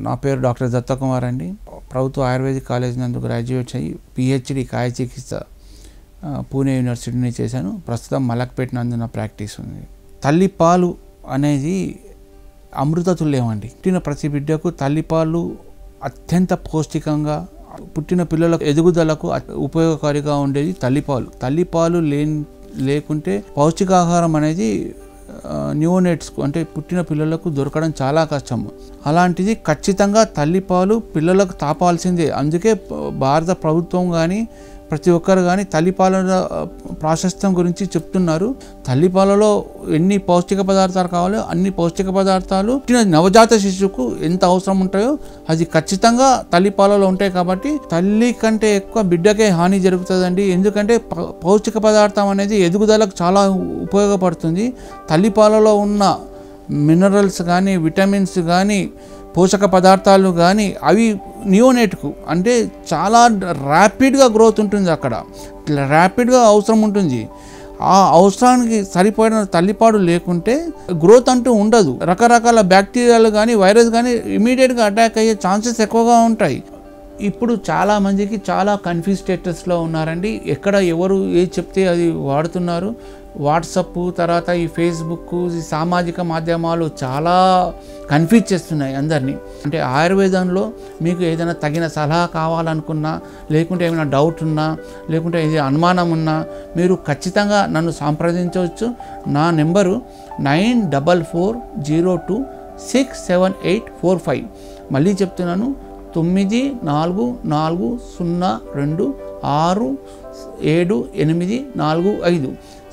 నా పేరు డాక్టర్ దత్తకుమార్ అండి ప్రభుత్వ ఆయుర్వేదిక్ కాలేజ్ నందు గ్రాడ్యుయేట్ అయ్యి పిహెచ్డి కాయ చికిత్స ఆ, పూణే యూనివర్సిటీని చేశాను ప్రస్తుతం మలక్పేట నందు నా ప్రాక్టీస్ ఉంది తల్లిపాలు అనేది అమృత తుల్యం అండి పుట్టిన ప్రతి బిడ్డకు తల్లిపాలు అత్యంత పౌష్టికంగా పుట్టిన పిల్లల ఎదుగుదలకు అ- ఉపయోగకారిగా ఉండేది తల్లిపాలు తల్లిపాలు లేని లేకుంటే పౌష్టికాహారం అనేది న్యూనేట్స్కు అంటే పుట్టిన పిల్లలకు దొరకడం చాలా కష్టం అలాంటిది ఖచ్చితంగా తల్లిపాలు పిల్లలకు తాపాల్సిందే అందుకే ప- భారత ప్రభుత్వం కానీ ప్రతి ఒక్కరు కానీ తల్లిపాల ప్రాశస్త్యం గురించి చెప్తున్నారు తల్లిపాలలో ఎన్ని పౌష్టిక పదార్థాలు కావాలో అన్ని పౌష్టిక పదార్థాలు పుట్టిన నవజాత శిశువుకు ఎంత అవసరం ఉంటాయో అది ఖచ్చితంగా తల్లిపాలలో ఉంటాయి కాబట్టి తల్లి కంటే ఎక్కువ బిడ్డకే హాని జరుగుతుందండి ఎందుకంటే ప- పౌష్టిక పదార్థం అనేది ఎదుగుదలకు చాలా ఉపయోగపడుతుంది తల్లిపాలలో ఉన్న మినరల్స్ కానీ విటమిన్స్ కానీ పోషక పదార్థాలు కానీ అవి నియోనేట్కు అంటే చాలా ర్యాపిడ్గా గ్రోత్ ఉంటుంది అక్కడ ర్యాపిడ్గా అవసరం ఉంటుంది ఆ అవసరానికి సరిపోయిన తల్లిపాడు లేకుంటే గ్రోత్ అంటూ ఉండదు రకరకాల బ్యాక్టీరియాలు కానీ వైరస్ కానీ ఇమీడియట్గా అటాక్ అయ్యే ఛాన్సెస్ ఎక్కువగా ఉంటాయి ఇప్పుడు చాలా మందికి చాలా కన్ఫ్యూజ్ స్టేటస్లో ఉన్నారండి ఎక్కడ ఎవరు ఏది చెప్తే అది వాడుతున్నారు వాట్సప్ తర్వాత ఈ ఫేస్బుక్ ఈ సామాజిక మాధ్యమాలు చాలా కన్ఫ్యూజ్ చేస్తున్నాయి అందరినీ అంటే ఆయుర్వేదంలో మీకు ఏదైనా తగిన సలహా కావాలనుకున్నా లేకుంటే ఏమైనా డౌట్ ఉన్నా లేకుంటే ఏది అనుమానం ఉన్నా మీరు ఖచ్చితంగా నన్ను సంప్రదించవచ్చు నా నెంబరు nine double four zero two six seven eight four five మళ్ళీ చెప్తున్నాను తొమ్మిది నాలుగు నాలుగు సున్నా రెండు ఆరు ఏడు ఎనిమిది నాలుగు ఐదు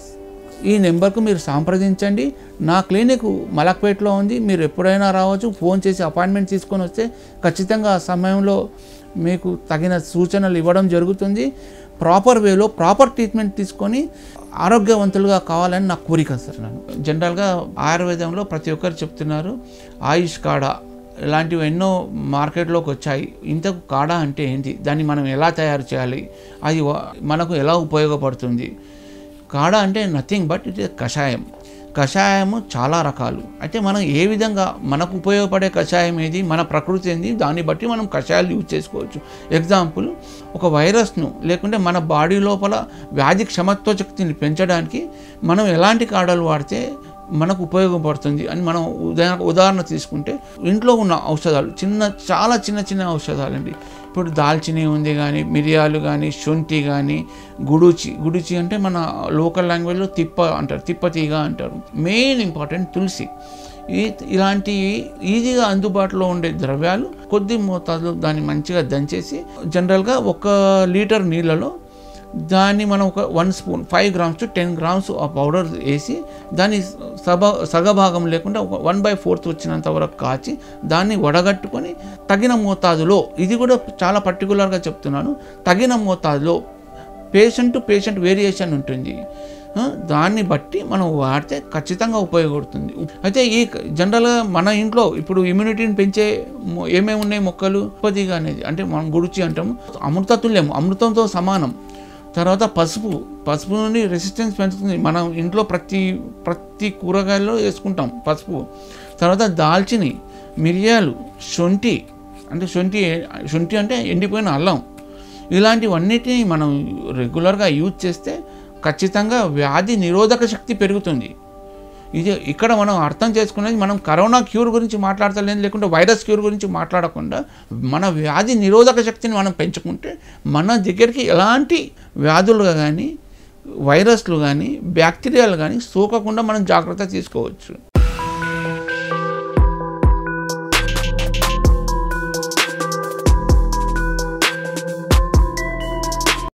ఈ నెంబర్కు మీరు సంప్రదించండి నా క్లినిక్ మలక్పేటలో ఉంది మీరు ఎప్పుడైనా రావచ్చు ఫోన్ చేసి అపాయింట్మెంట్ తీసుకొని వస్తే ఖచ్చితంగా ఆ సమయంలో మీకు తగిన సూచనలు ఇవ్వడం జరుగుతుంది ప్రాపర్ వేలో ప్రాపర్ ట్రీట్మెంట్ తీసుకొని ఆరోగ్యవంతులుగా కావాలని నా కోరిక సార్ నన్ను జనరల్గా ఆయుర్వేదంలో ప్రతి ఒక్కరు చెప్తున్నారు ఆయుష్ కాడా ఇలాంటివి ఎన్నో మార్కెట్లోకి వచ్చాయి ఇంతకు కాడా అంటే ఏంటి దాన్ని మనం ఎలా తయారు చేయాలి అది వ- మనకు ఎలా ఉపయోగపడుతుంది కాడ అంటే నథింగ్ బట్ ఇట్ ఇస్ కషాయం కషాయము చాలా రకాలు అయితే మనం ఏ విధంగా మనకు ఉపయోగపడే కషాయం ఏది మన ప్రకృతి ఏంది దాన్ని బట్టి మనం కషాయాలు యూజ్ చేసుకోవచ్చు ఎగ్జాంపుల్ ఒక వైరస్ను లేకుంటే మన బాడీ లోపల వ్యాధి క్షమత్వ శక్తిని పెంచడానికి మనం ఎలాంటి కాడలు వాడితే మనకు ఉపయోగపడుతుంది అని మనం ఉదాహరణ ఉదాహరణ తీసుకుంటే ఇంట్లో ఉన్న ఔషధాలు చిన్న చాలా చిన్న చిన్న ఔషధాలండి ఇప్పుడు దాల్చిని ఉంది కానీ మిరియాలు కానీ శొంఠి కానీ గుడుచి గుడుచి అంటే మన లోకల్ లాంగ్వేజ్లో తిప్ప అంటారు తిప్పతీగ అంటారు మెయిన్ ఇంపార్టెంట్ తులసి ఈ ఇలాంటి ఈజీగా అందుబాటులో ఉండే ద్రవ్యాలు కొద్ది మోతాదులో దాన్ని మంచిగా దంచేసి జనరల్గా ఒక లీటర్ నీళ్ళలో దాన్ని మనం ఒక one spoon five grams to ten grams ఆ పౌడర్ వేసి దాన్ని సభ సగభాగం లేకుండా ఒక వన్ బై ఫోర్త్ వచ్చినంత వరకు కాచి దాన్ని వడగట్టుకొని తగిన మోతాదులో ఇది కూడా చాలా పర్టికులర్గా చెప్తున్నాను తగిన మోతాదులో పేషెంట్ టు పేషెంట్ వేరియేషన్ ఉంటుంది ఆ, దాన్ని బట్టి మనం వాడితే ఖచ్చితంగా ఉపయోగపడుతుంది అయితే ఈ జనరల్గా మన ఇంట్లో ఇప్పుడు ఇమ్యూనిటీని పెంచే మొ- ఏమేమి ఉన్నాయి మొక్కలు ఉత్పత్తిగా అనేది అంటే మనం గుడిచి అంటాము అమృతతుల్యం అమృతంతో సమానం తర్వాత పసుపు పసుపు నుండి రెసిస్టెన్స్ పెంచుతుంది మనం ఇంట్లో ప్రతి ప్రతి కూరగాయల్లో వేసుకుంటాం పసుపు తర్వాత దాల్చిని మిరియాలు శొంఠి అంటే శొంఠి శొంఠి అంటే ఎండిపోయిన అల్లం ఇలాంటివన్నిటిని మనం రెగ్యులర్గా యూజ్ చేస్తే ఖచ్చితంగా వ్యాధి నిరోధక శక్తి పెరుగుతుంది ఇది ఇక్కడ మనం అర్థం చేసుకునేది మనం కరోనా క్యూర్ గురించి మాట్లాడతలేదు లేకుంటే వైరస్ క్యూర్ గురించి మాట్లాడకుండా మన వ్యాధి నిరోధక శక్తిని మనం పెంచుకుంటే మన దగ్గరికి ఎలాంటి వ్యాధులు కానీ వైరస్లు కానీ బ్యాక్టీరియాలు కానీ సోకకుండా మనం జాగ్రత్త తీసుకోవచ్చు